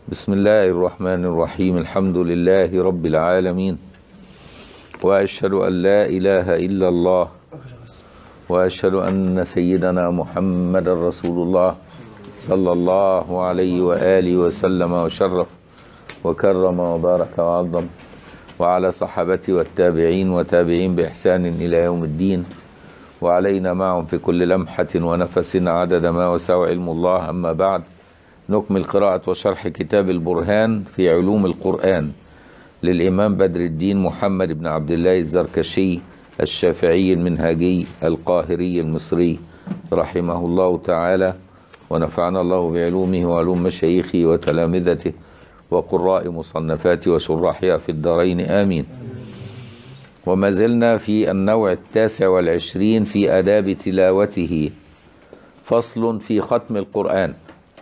بسم الله الرحمن الرحيم الحمد لله رب العالمين واشهد ان لا اله الا الله واشهد ان سيدنا محمد رسول الله صلى الله عليه واله وسلم وشرف وكرم وبارك وعظم وعلى صحابته والتابعين وتابعين باحسان الى يوم الدين وعلينا معهم في كل لمحه ونفس عدد ما وسع علم الله اما بعد نكمل قراءة وشرح كتاب البرهان في علوم القرآن للإمام بدر الدين محمد بن عبد الله الزركشي الشافعي المنهاجي القاهري المصري رحمه الله تعالى ونفعنا الله بعلومه وعلوم مشايخه وتلامذته وقراء مصنفاته وشراحها في الدارين آمين وما زلنا في النوع التاسع والعشرين في آداب تلاوته فصل في ختم القرآن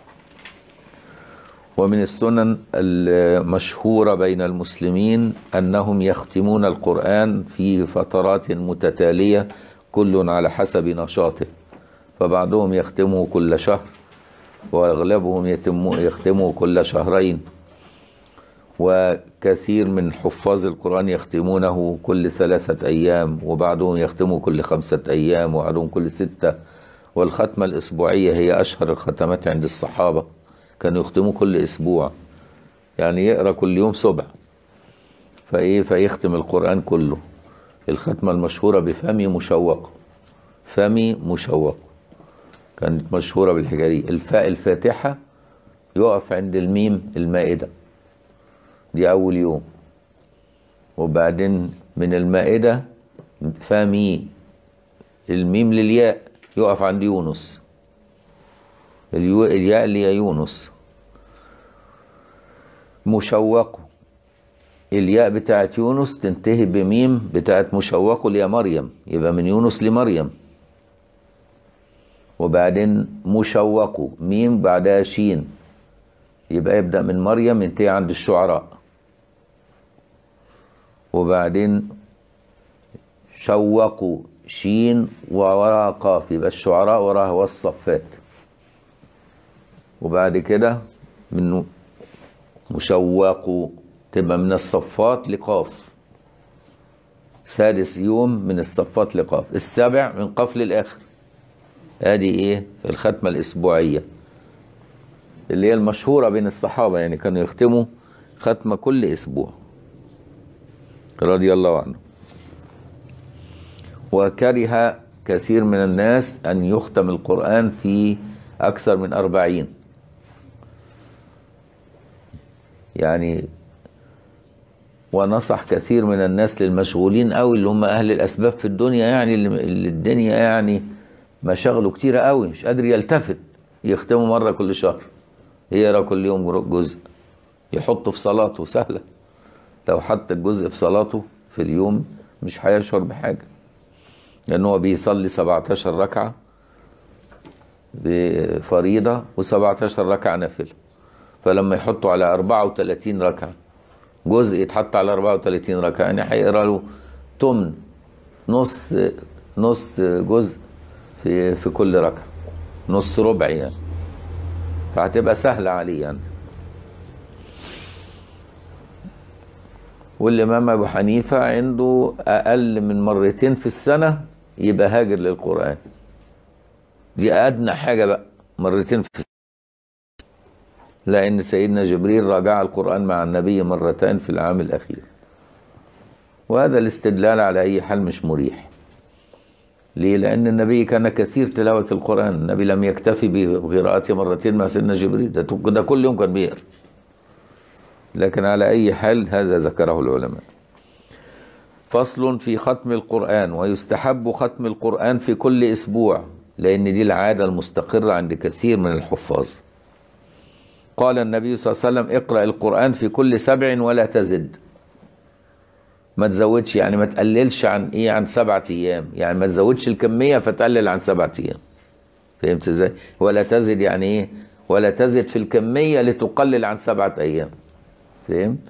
ومن السنن المشهورة بين المسلمين أنهم يختمون القرآن في فترات متتالية كل على حسب نشاطه فبعضهم يختمه كل شهر وأغلبهم يتم يختمه كل شهرين وكثير من حفاظ القرآن يختمونه كل ثلاثة أيام وبعضهم يختمه كل خمسة أيام وبعضهم كل ستة والختمة الأسبوعية هي أشهر الختمات عند الصحابة كانوا يختموا كل اسبوع يعني يقرا كل يوم سبع فايه فيختم القران كله الختمه المشهوره بفمي مشوق فمي مشوق كانت مشهوره بالحكايه دي الفاء الفاتحه يقف عند الميم المائده دي اول يوم وبعدين من المائده فمي الميم للياء يقف عند يونس اليو... الياء اللي هي يونس مشوق الياء بتاعت يونس تنتهي بميم بتاعت مشوق اللي هي مريم يبقى من يونس لمريم وبعدين مشوق ميم بعدها شين يبقى يبدأ من مريم ينتهي عند الشعراء وبعدين شوقوا شين ووراها قاف يبقى الشعراء وراها والصفات وبعد كده من مشوق تبقى من الصفات لقاف سادس يوم من الصفات لقاف السابع من قاف للآخر ادي ايه في الختمة الأسبوعية اللي هي المشهورة بين الصحابة يعني كانوا يختموا ختمة كل أسبوع رضي الله عنه وكره كثير من الناس أن يختم القرآن في أكثر من أربعين يعني ونصح كثير من الناس للمشغولين قوي اللي هم اهل الاسباب في الدنيا يعني اللي الدنيا يعني مشاغله كتيره قوي مش قادر يلتفت يختموا مره كل شهر يقرا كل يوم جزء يحطه في صلاته سهله لو حط الجزء في صلاته في اليوم مش هيشعر بحاجه لان هو بيصلي 17 ركعه بفريضه و17 ركعه نافله فلما يحطوا على 34 ركعة جزء يتحط على 34 ركعة يعني هيقرا له تمن نص نص جزء في في كل ركعة نص ربع يعني فهتبقى سهلة عليه يعني والإمام أبو حنيفة عنده أقل من مرتين في السنة يبقى هاجر للقرآن دي أدنى حاجة بقى مرتين في السنة لأن سيدنا جبريل راجع القرآن مع النبي مرتين في العام الأخير وهذا الاستدلال على أي حال مش مريح ليه؟ لأن النبي كان كثير تلاوة القرآن النبي لم يكتفي بقراءته مرتين مع سيدنا جبريل ده, ده كل يوم كان بيقرأ لكن على أي حال هذا ذكره العلماء فصل في ختم القرآن ويستحب ختم القرآن في كل أسبوع لأن دي العادة المستقرة عند كثير من الحفاظ قال النبي صلى الله عليه وسلم اقرأ القرآن في كل سبع ولا تزد ما تزودش يعني ما تقللش عن ايه عن سبعة ايام يعني ما تزودش الكمية فتقلل عن سبعة ايام فهمت ازاي ولا تزد يعني ايه ولا تزد في الكمية لتقلل عن سبعة ايام فهمت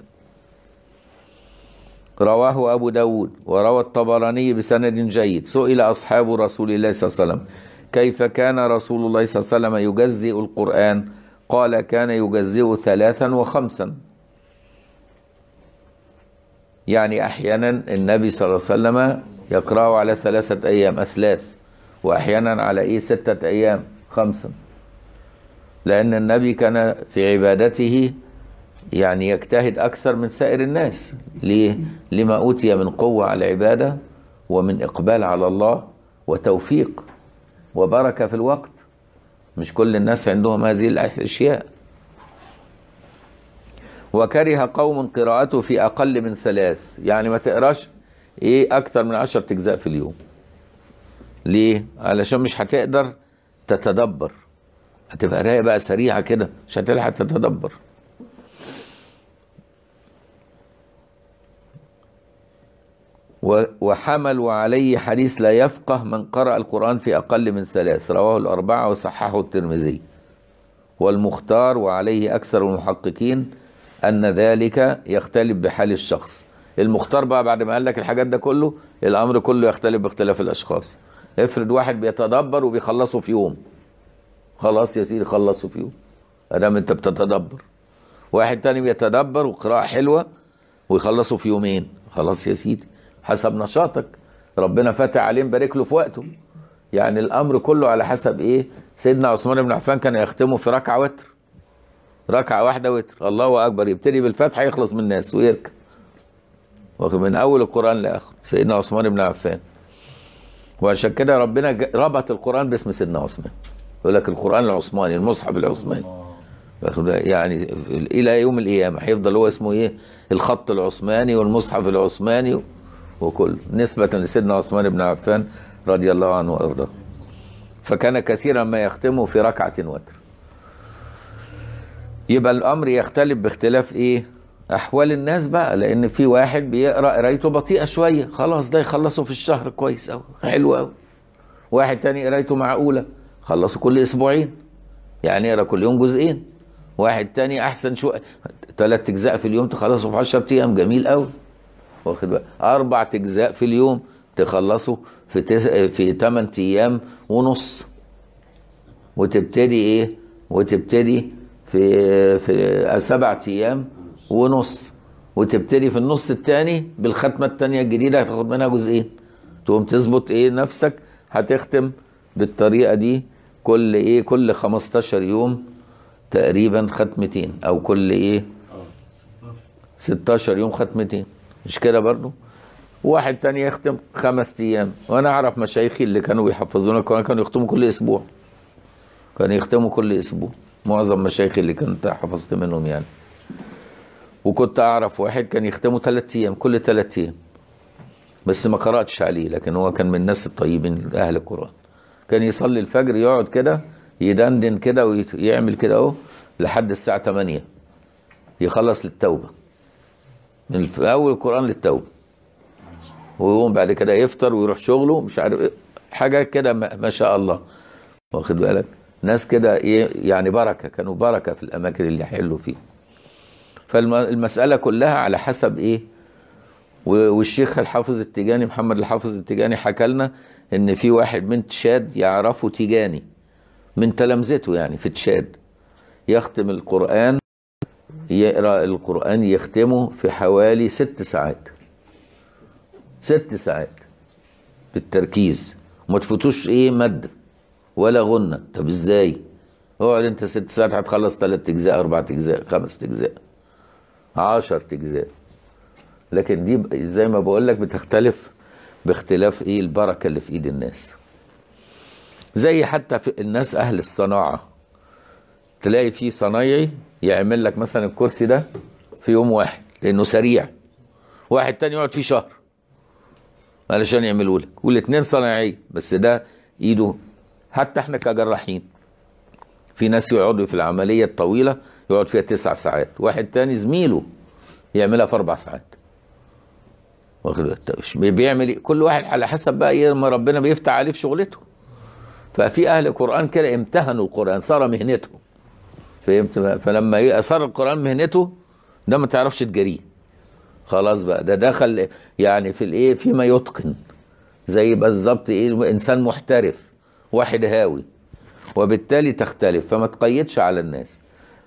رواه أبو داود وروى الطبراني بسند جيد سئل أصحاب رسول الله صلى الله عليه وسلم كيف كان رسول الله صلى الله عليه وسلم يجزئ القرآن قال كان يجزئ ثلاثا وخمسا يعني أحيانا النبي صلى الله عليه وسلم يقرأه على ثلاثة أيام أثلاث وأحيانا على إيه ستة أيام خمسا لأن النبي كان في عبادته يعني يجتهد أكثر من سائر الناس ليه؟ لما أوتي من قوة على العبادة ومن إقبال على الله وتوفيق وبركة في الوقت مش كل الناس عندهم هذه الأشياء وكره قوم قراءته في أقل من ثلاث يعني ما تقراش إيه أكتر من عشر أجزاء في اليوم ليه؟ علشان مش هتقدر تتدبر هتبقى قرايه بقى سريعه كده مش هتلحق تتدبر و- وحملوا عليه حديث لا يفقه من قرأ القرآن في أقل من ثلاث رواه الأربعة وصححه الترمذي والمختار وعليه أكثر المحققين أن ذلك يختلف بحال الشخص المختار بقى بعد ما قال لك الحاجات ده كله الأمر كله يختلف باختلاف الأشخاص افرض واحد بيتدبر وبيخلصه في يوم خلاص يا سيدي خلصه في يوم ادام انت بتتدبر واحد تاني بيتدبر وقراءة حلوة ويخلصه في يومين خلاص يا سيدي حسب نشاطك ربنا فتح عليه مبارك له في وقته يعني الامر كله على حسب ايه سيدنا عثمان بن عفان كان يختمه في ركعة وتر ركعة واحدة وتر الله اكبر يبتدي بالفتحة يخلص من الناس ويركب واخد من اول القرآن لاخره سيدنا عثمان بن عفان وعشان كده ربنا ج- ربط القرآن باسم سيدنا عثمان يقول لك القرآن العثماني المصحف العثماني واخد بالك؟ يعني الى يوم القيامه هيفضل هو اسمه ايه الخط العثماني والمصحف العثماني وكله نسبه لسيدنا عثمان بن عفان رضي الله عنه وارضاه فكان كثيرا ما يختمه في ركعه وتر يبقى الامر يختلف باختلاف ايه احوال الناس بقى لان في واحد بيقرا قرايته بطيئه شويه خلاص ده يخلصه في الشهر كويس قوي حلو قوي واحد تاني قرايته معقوله خلصه كل اسبوعين يعني يقرا كل يوم جزئين واحد تاني احسن شو ثلاث اجزاء في اليوم تخلصه في 10 ايام جميل قوي واخد بالك اربع اجزاء في اليوم تخلصه في تس... في 8 ايام ونص وتبتدي ايه وتبتدي في في سبعة ايام ونص وتبتدي في النص الثاني بالختمه الثانيه الجديده هتاخد منها جزئين تقوم تظبط ايه نفسك هتختم بالطريقه دي كل ايه كل 15 يوم تقريبا ختمتين او كل ايه 16 يوم ختمتين مش كده برضو واحد تاني يختم خمس ايام وانا اعرف مشايخي اللي كانوا بيحفظونا القران كانوا يختموا كل اسبوع كانوا يختموا كل اسبوع معظم مشايخي اللي كنت حفظت منهم يعني وكنت اعرف واحد كان يختمه ثلاث ايام كل ثلاث ايام بس ما قراتش عليه لكن هو كان من الناس الطيبين اهل القران كان يصلي الفجر يقعد كده يدندن كده ويعمل كده اهو لحد الساعه 8 يخلص للتوبه من الف- اول القران للتوبه ويقوم بعد كده يفطر ويروح شغله مش عارف إيه. حاجه كده ما ما شاء الله واخد بالك ناس كده ايه يعني بركه كانوا بركه في الاماكن اللي يحلوا فيها فالمساله كلها على حسب ايه و- والشيخ الحافظ التيجاني محمد الحافظ التيجاني حكى لنا ان في واحد من تشاد يعرفه تيجاني من تلامذته يعني في تشاد يختم القرآن يقرأ القرآن يختمه في حوالي ست ساعات ست ساعات بالتركيز وما تفوتوش ايه مد ولا غنة طب ازاي اقعد انت ست ساعات هتخلص ثلاث اجزاء اربع اجزاء خمس اجزاء عشر اجزاء لكن دي ب- زي ما بقول لك بتختلف باختلاف ايه البركه اللي في ايد الناس زي حتى في الناس اهل الصناعه تلاقي في صنايعي يعمل لك مثلا الكرسي ده في يوم واحد لانه سريع واحد تاني يقعد فيه شهر علشان يعملوا لك والاثنين صنايعيه بس ده ايده حتى احنا كجراحين في ناس يقعدوا في العمليه الطويله يقعد فيها تسع ساعات واحد تاني زميله يعملها في اربع ساعات واخد بالك؟ مش بيعمل إيه؟ كل واحد على حسب بقى ايه ما ربنا بيفتح عليه في شغلته ففي اهل القران كده امتهنوا القران صار مهنته فهمت بقى؟ فلما ي- صار القران مهنته ده ما تعرفش تجاريه خلاص بقى ده دخل يعني في الايه فيما يتقن زي بالظبط ايه انسان محترف واحد هاوي وبالتالي تختلف فما تقيدش على الناس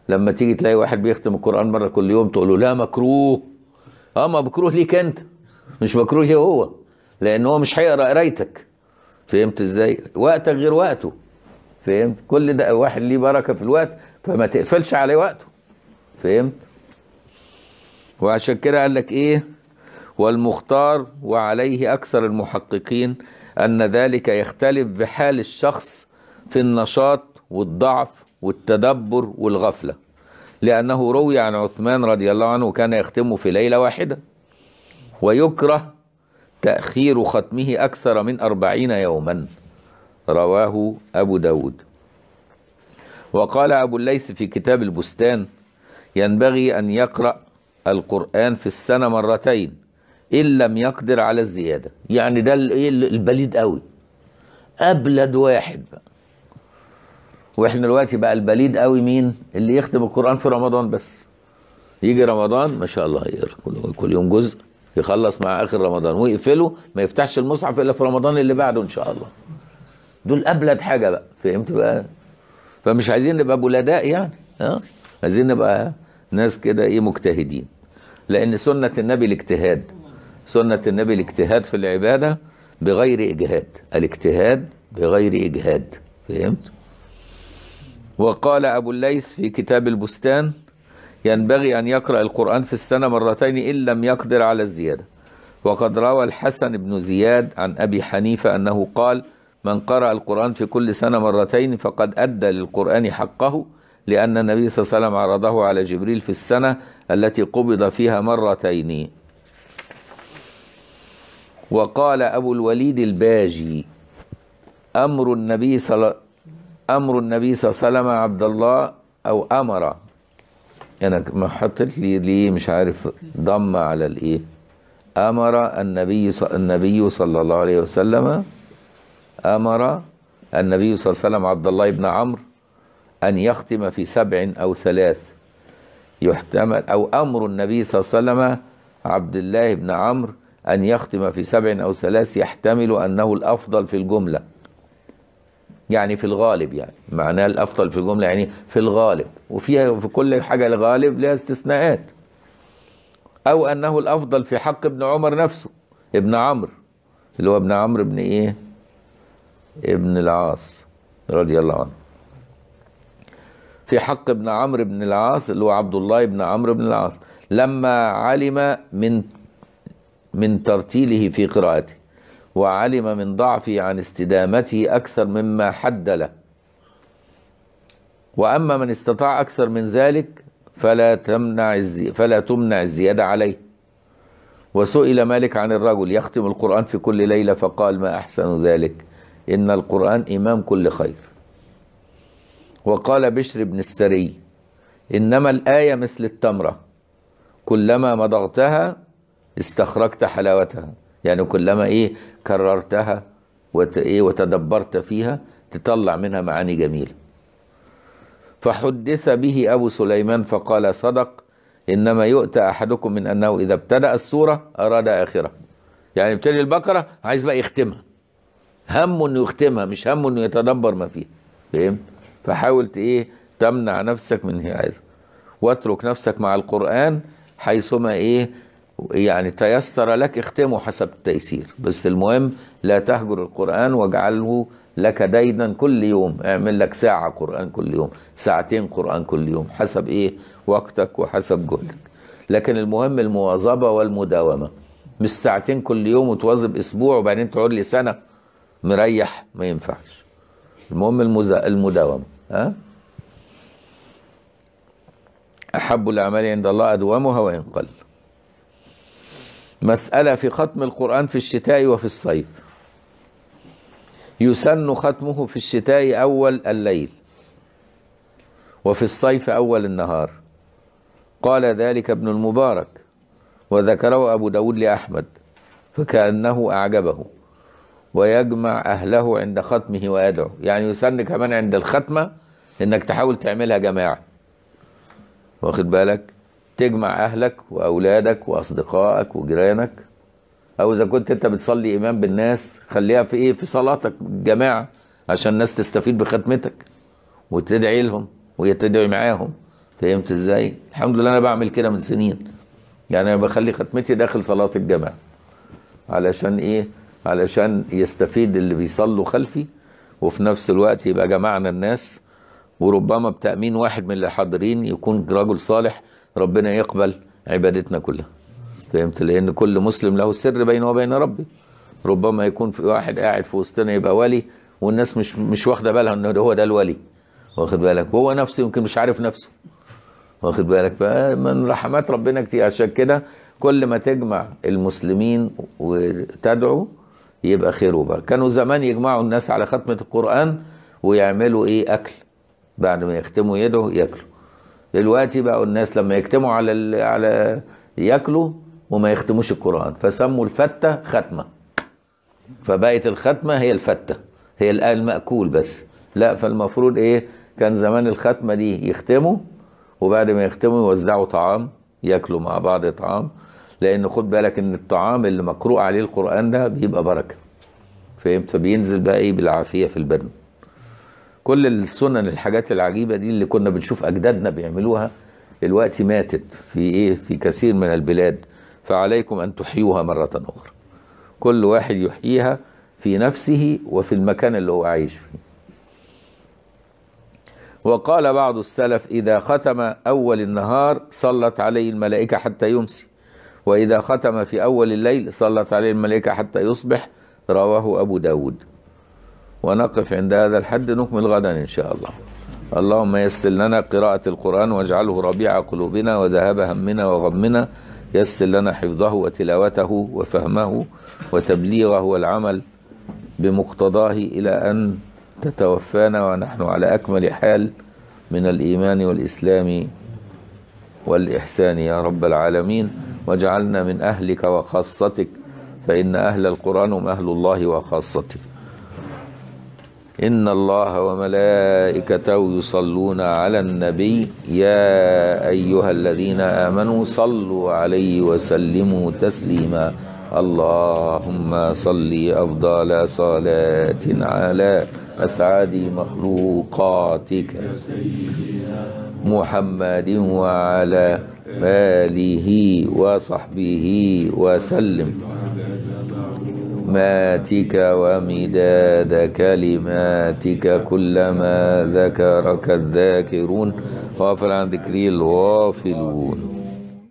لما تيجي تلاقي واحد بيختم القرآن مرة كل يوم تقول له لا مكروه اه ما مكروه ليك انت مش مكروه ليه هو لان هو مش هيقرا قرايتك فهمت ازاي وقتك غير وقته فهمت كل ده واحد ليه بركه في الوقت فما تقفلش عليه وقته فهمت وعشان كده قال لك ايه والمختار وعليه اكثر المحققين ان ذلك يختلف بحال الشخص في النشاط والضعف والتدبر والغفله لانه روي عن عثمان رضي الله عنه كان يختمه في ليله واحده ويكره تأخير ختمه أكثر من أربعين يوما رواه أبو داود وقال أبو الليث في كتاب البستان ينبغي أن يقرأ القرآن في السنة مرتين إن لم يقدر على الزيادة يعني ده ال- إيه البليد قوي أبلد واحد بقى واحنا دلوقتي بقى البليد قوي مين اللي يختم القرآن في رمضان بس يجي رمضان ما شاء الله يقرا كل- كل يوم جزء يخلص مع اخر رمضان ويقفله ما يفتحش المصحف الا في رمضان اللي بعده ان شاء الله دول ابلد حاجه بقى فهمت بقى فمش عايزين نبقى بلداء يعني ها عايزين نبقى ناس كده ايه مجتهدين لان سنه النبي الاجتهاد سنه النبي الاجتهاد في العباده بغير اجهاد الاجتهاد بغير اجهاد فهمت وقال ابو الليث في كتاب البستان ينبغي أن يقرأ القرآن في السنة مرتين إن لم يقدر على الزيادة وقد روى الحسن بن زياد عن أبي حنيفة أنه قال من قرأ القرآن في كل سنة مرتين فقد أدى للقرآن حقه لأن النبي صلى الله عليه وسلم عرضه على جبريل في السنة التي قبض فيها مرتين وقال أبو الوليد الباجي أمر النبي صلى أمر النبي صلى الله عليه وسلم عبد الله أو أمر انا ما حطيت لي ليه مش عارف ضم على الايه امر النبي ص... النبي صلى الله عليه وسلم امر النبي صلى الله عليه وسلم عبد الله بن عمرو ان يختم في سبع او ثلاث يحتمل او امر النبي صلى الله عليه وسلم عبد الله بن عمرو ان يختم في سبع او ثلاث يحتمل انه الافضل في الجمله يعني في الغالب يعني معناه الافضل في الجمله يعني في الغالب وفيها في كل حاجه الغالب لها استثناءات او انه الافضل في حق ابن عمر نفسه ابن عمرو اللي هو ابن عمرو ابن ايه ابن العاص رضي الله عنه في حق ابن عمرو بن العاص اللي هو عبد الله بن عمرو بن العاص لما علم من من ترتيله في قراءته وعلم من ضعفه عن استدامته أكثر مما حد له وأما من استطاع أكثر من ذلك فلا تمنع الزي فلا تمنع الزيادة عليه وسئل مالك عن الرجل يختم القرآن في كل ليلة فقال ما أحسن ذلك إن القرآن إمام كل خير وقال بشر بن السري إنما الآية مثل التمرة كلما مضغتها استخرجت حلاوتها يعني كلما ايه كررتها وت ايه وتدبرت فيها تطلع منها معاني جميله فحدث به ابو سليمان فقال صدق انما يؤتى احدكم من انه اذا ابتدا السوره اراد اخره يعني ابتدي البقره عايز بقى يختمها همه انه يختمها مش همه انه يتدبر ما فيها فهمت فحاول ايه تمنع نفسك من هذا واترك نفسك مع القران حيثما ايه يعني تيسر لك اختمه حسب التيسير بس المهم لا تهجر القرآن واجعله لك ديدا كل يوم اعمل لك ساعة قرآن كل يوم ساعتين قرآن كل يوم حسب ايه وقتك وحسب جهدك لكن المهم المواظبة والمداومة مش ساعتين كل يوم وتواظب اسبوع وبعدين تقعد لي سنة مريح ما ينفعش المهم المز... المداومة ها أحب الأعمال عند الله أدومها وإن قل مسألة في ختم القرآن في الشتاء وفي الصيف يسن ختمه في الشتاء أول الليل وفي الصيف أول النهار قال ذلك ابن المبارك وذكره أبو داود لأحمد فكأنه أعجبه ويجمع أهله عند ختمه ويدعو يعني يسن كمان عند الختمة إنك تحاول تعملها جماعة واخد بالك تجمع اهلك واولادك واصدقائك وجيرانك او اذا كنت انت بتصلي امام بالناس خليها في ايه في صلاتك جماعه عشان الناس تستفيد بختمتك وتدعي لهم وتدعي معاهم فهمت ازاي الحمد لله انا بعمل كده من سنين يعني انا بخلي ختمتي داخل صلاه الجماعه علشان ايه علشان يستفيد اللي بيصلوا خلفي وفي نفس الوقت يبقى جمعنا الناس وربما بتأمين واحد من اللي حاضرين يكون رجل صالح ربنا يقبل عبادتنا كلها فهمت لأن كل مسلم له سر بينه وبين ربه ربما يكون في واحد قاعد في وسطنا يبقى ولي والناس مش مش واخده بالها ان هو ده الولي واخد بالك وهو نفسه يمكن مش عارف نفسه واخد بالك فمن رحمات ربنا كتير عشان كده كل ما تجمع المسلمين وتدعو يبقى خير وبركه كانوا زمان يجمعوا الناس على ختمه القران ويعملوا ايه اكل بعد ما يختموا يدعوا ياكلوا دلوقتي بقوا الناس لما يجتمعوا على ال- على ياكلوا وما يختموش القران فسموا الفته ختمه فبقت الختمه هي الفته هي الآن المأكول بس لا فالمفروض ايه كان زمان الختمه دي يختموا وبعد ما يختموا يوزعوا طعام ياكلوا مع بعض طعام لان خد بالك ان الطعام اللي مقروء عليه القران ده بيبقى بركه فهمت فبينزل بقى ايه بالعافيه في البدن كل السنن الحاجات العجيبه دي اللي كنا بنشوف اجدادنا بيعملوها دلوقتي ماتت في ايه في كثير من البلاد فعليكم ان تحيوها مره اخرى كل واحد يحييها في نفسه وفي المكان اللي هو عايش فيه وقال بعض السلف إذا ختم أول النهار صلت عليه الملائكة حتى يمسي وإذا ختم في أول الليل صلت عليه الملائكة حتى يصبح رواه أبو داود ونقف عند هذا الحد نكمل غدا إن شاء الله اللهم يسر لنا قراءة القرآن واجعله ربيع قلوبنا وذهاب همنا وغمنا يسر لنا حفظه وتلاوته وفهمه وتبليغه والعمل بمقتضاه إلى أن تتوفانا ونحن على أكمل حال من الإيمان والإسلام والإحسان يا رب العالمين واجعلنا من أهلك وخاصتك فإن أهل القرآن هم أهل الله وخاصته إن الله وملائكته يصلون على النبي يا أيها الذين آمنوا صلوا عليه وسلموا تسليما اللهم صل أفضل صلاة على أسعد مخلوقاتك محمد وعلى آله وصحبه وسلم ماتك ومداد كلماتك كلما ذكرك الذاكرون غافل عن ذكري الغافلون